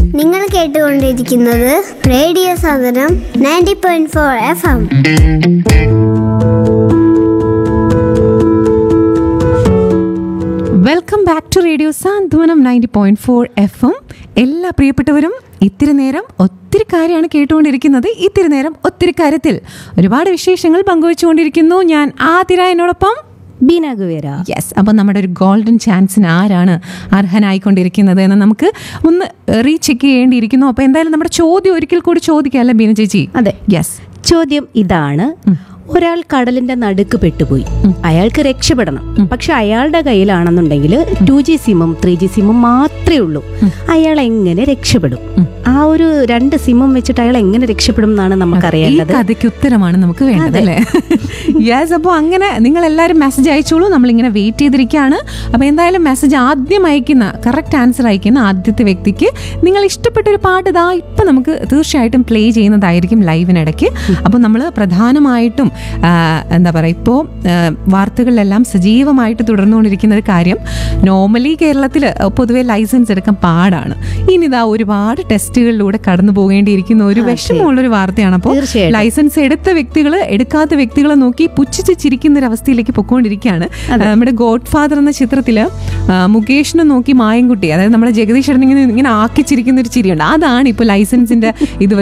നിങ്ങൾ കേട്ടുകൊണ്ടിരിക്കുന്നത് റേഡിയോ സാധനം ninety point four F M welcome back to radio Santhwanam ninety point four F M എല്ലാ പ്രിയപ്പെട്ടവരും ഇത്തിരി നേരം ഒത്തിരി കാര്യമാണ് കേട്ടുകൊണ്ടിരിക്കുന്നത് ഇത്തിരി നേരം ഒത്തിരി കാര്യത്തിൽ ഒരുപാട് വിശേഷങ്ങൾ പങ്കുവച്ചുകൊണ്ടിരിക്കുന്നു ഞാൻ ആതിര എന്നോടൊപ്പം ബീന ഗുവേര യെസ് അപ്പോൾ നമ്മുടെ ഒരു ഗോൾഡൻ ചാൻസിന് ആരാണ് അർഹനായിക്കൊണ്ടിരിക്കുന്നത് എന്ന് നമുക്ക് ഒന്ന് റീചെക്ക് ചെയ്യേണ്ടിയിരിക്കുന്നു അപ്പോൾ എന്തായാലും നമ്മുടെ ചോദ്യം ഒരിക്കൽ കൂടി ചോദിക്കാം അല്ലേ ബീന ചേച്ചി അതെ യെസ് ചോദ്യം ഇതാണ് ഒരാൾ കടലിന്റെ നടുക്ക് പെട്ടുപോയി അയാൾക്ക് രക്ഷപ്പെടണം പക്ഷെ അയാളുടെ കയ്യിലാണെന്നുണ്ടെങ്കിൽ ടു ജി സിമ്മും ത്രീ ജി സിമ്മും മാത്രമേ ഉള്ളൂ അയാൾ എങ്ങനെ രക്ഷപ്പെടും ആ ഒരു രണ്ട് സിമ്മും വെച്ചിട്ട് അയാൾ എങ്ങനെ രക്ഷപ്പെടും എന്നാണ് ഈ നമുക്കറിയേണ്ടത് കഥയ്ക്ക് ഉത്തരമാണ് നമുക്ക് വേണ്ടത് അല്ലേ യെസ് അപ്പോൾ അങ്ങനെ നിങ്ങൾ എല്ലാവരും മെസ്സേജ് അയച്ചോളൂ നമ്മളിങ്ങനെ വെയിറ്റ് ചെയ്തിരിക്കുകയാണ് അപ്പോൾ എന്തായാലും മെസ്സേജ് ആദ്യം അയക്കുന്ന കറക്റ്റ് ആൻസർ അയക്കുന്ന ആദ്യത്തെ വ്യക്തിക്ക് നിങ്ങൾ ഇഷ്ടപ്പെട്ട ഒരു പാട്ട് ഇതാ ഇപ്പം നമുക്ക് തീർച്ചയായിട്ടും പ്ലേ ചെയ്യുന്നതായിരിക്കും ലൈവിനിടയ്ക്ക് അപ്പോൾ നമ്മൾ പ്രധാനമായിട്ടും ആ, എന്താ പറയുക ഇപ്പോൾ വാർത്തകളിലെല്ലാം സജീവമായിട്ട് തുടർന്നുകൊണ്ടിരിക്കുന്ന ഒരു കാര്യം നോർമലി കേരളത്തിൽ പൊതുവെ ലൈസൻസ് എടുക്കാൻ പാടാണ് ഇനി ഇതാ ഒരുപാട് ടെസ്റ്റുകളിലൂടെ കടന്നു പോകേണ്ടിയിരിക്കുന്ന ഒരു വിഷമമുള്ളൊരു വാർത്തയാണ് അപ്പോൾ തീർച്ചയായിട്ടും. ലൈസൻസ് എടുത്ത വ്യക്തികൾ എടുക്കാത്ത വ്യക്തികളെ നോക്കി പുച്ഛിച്ച് ചിരിക്കുന്ന ഒരു അവസ്ഥയിലേക്ക് പൊക്കോണ്ടിരിക്കുകയാണ് ആ, നമ്മുടെ ഗോഡ് ഫാദർ എന്ന ചിത്രത്തില് ആ, മുകേഷിനെ നോക്കി മായൻകുട്ടി അതായത് നമ്മുടെ ജഗദീഷ് ചേട്ടൻ ഇങ്ങനെ ഇങ്ങനെ ആക്കി ചിരിക്കുന്ന ഒരു ചിരിയുണ്ട് അതാണ് ഇപ്പോൾ ലൈസൻസിന്റെ ഇത്